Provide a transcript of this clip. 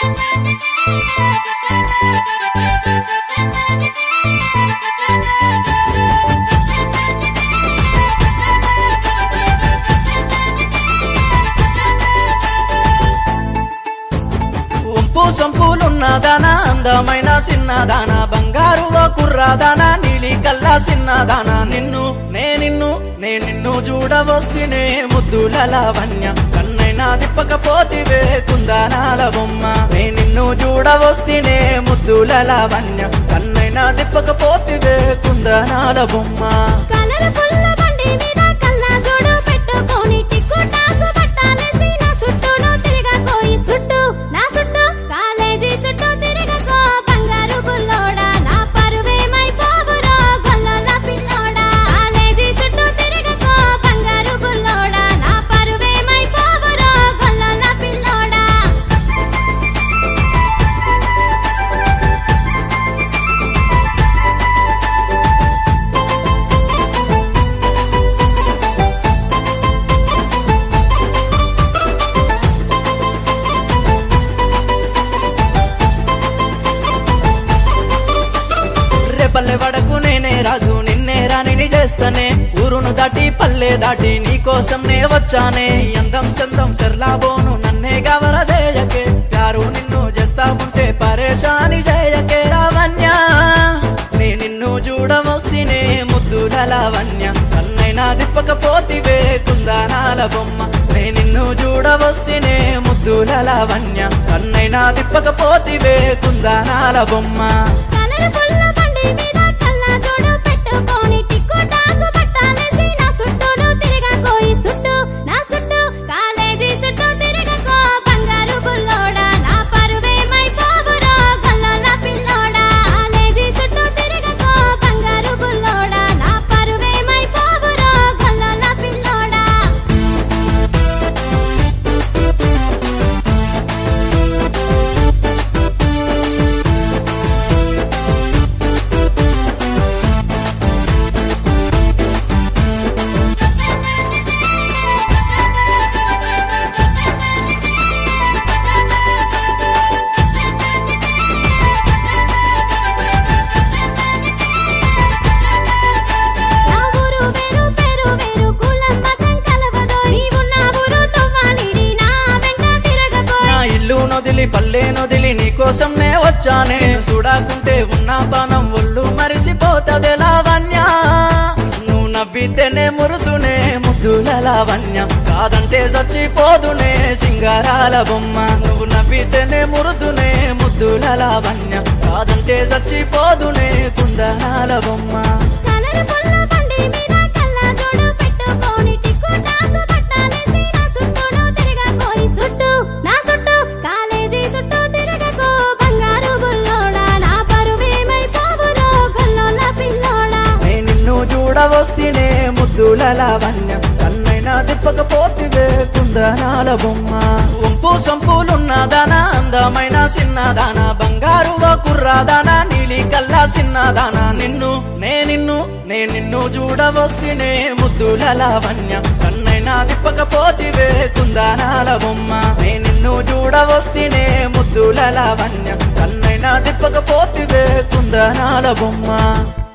ఉంపు సొంపులున్నదానా అందమైన సిన్నదానా బంగారు ఓ కుర్రాదానా నీలి కల్లా సిన్నదానా నిన్ను నే నిన్ను నే నిన్ను చూడవస్తునే ముద్దుల లావణ్య కన్నైనా దిప్పకపోతివే కుందానాల బొమ్మ నే నిన్ను చూడవస్తునే ముద్దుల లావణ్య కన్నైనా దిప్పకపోతివే కుందానాల బొమ్మ కలర్ఫుల్ బండి మీద కళ్ళజోడు పెట్టుకొని టిక్కు టాకు పట్టాలేసి నా చుట్టూను తిరగకోయి చుట్టూ నా చుట్టూ కాలేజీ చుట్టూ తిరగకో బంగారు బుల్లోడా నా పరువేమైపోవురో గొల్లల పిల్లోడా కాలేజీ చుట్టూ తిరగకో బంగారు బుల్లోడా నా పరువేమైపోవురో గొల్లల పిల్లోడా రేపల్లె వడకు నేనే రాజు నిన్నే రాణిని చేస్తానే ఊరును దాటి పల్లె దాటి నీ కోసం నే వచ్చానే ఈ అందం సందం సెర్లాబోను నన్నే గవర చేయకే గారు నిన్ను చేస్తా ఉంటే పరేషాని చేయకే లావణ్య నే నిన్ను చూడవస్తేనే ముద్దుల లావణ్య కన్నైనా దిప్పకపోతివే కుందానాల బొమ్మ నే నిన్ను చూడవస్తేనే ముద్దుల లావణ్య కన్నైనా దిప్పకపోతివే కుందానాల బొమ్మ కలర్ఫుల్ బండి మీద కళ్ళజోడు పెట్టుకొని టిక్కు టాకు పట్టాలేసి నా చుట్టూను తిరగకోయి చుట్టూ నా చుట్టూ కాలేజీ చుట్టూ తిరగకో బంగారు బుల్లోడా నా పరువేమైపోవురో గొల్లల పిల్లోడా కాలేజీ చుట్టూ తిరగకో బంగారు బుల్లోడా నా పరువేమైపోవురో గొల్లల పిల్లోడా నా ఊరు వేరు పేరు వేరు కులం మతం కలవదో నీవున్న ఊరు తవ్వాలిడి నా వెంట తిరగకోయి నా ఇల్లు నొదిలి పల్లె నొదిలి నీ కోసం నే వచ్చానే చూడకుంటే ఉన్న పానం ఒళ్ళు మరిసిపోతది లావణ్య నువ్వు నవ్వితేనే మురుదునే ముద్దుల లావణ్య కాదంటే చచ్చిపోదునే సింగారాల బొమ్మ నువ్వు నవ్వితేనే మురుదునే ముద్దుల లావణ్య కాదంటే చచ్చిపోదునే కుందనాల బొమ్మ కలర్ఫుల్ బండి మీద కళ్ళజోడు పెట్టుకొని టిక్కు టాకు పట్టాలేసి నా చుట్టూను తిరగకోయి చుట్టూ నా చుట్టూ కాలేజీ చుట్టూ తిరగకో బంగారు బుల్లోడా నా పరువేమైపోవురో గొల్లోల పిల్లోడా నే నిన్ను చూడవస్తేనే ముద్దుల లావణ్య కన్నైనా దిప్పకపోతివే కుందనాల బొమ్మ ఉంపు సొంపులున్నదానా అందమైన సిన్నదానా బంగారు ఓ కుర్రాదానా నీలి కల్లా సిన్నదానా నిన్ను నే నిన్ను నే నిన్ను చూడవస్తేనే ముద్దుల లావణ్య కన్నైనా దిప్పకపోతివే కుందనాల బొమ్మ నే నిన్ను చూడవస్తేనే ముద్దుల లావణ్య కన్నైనా దిప్పకపోతివే కుందనాల బొమ్మ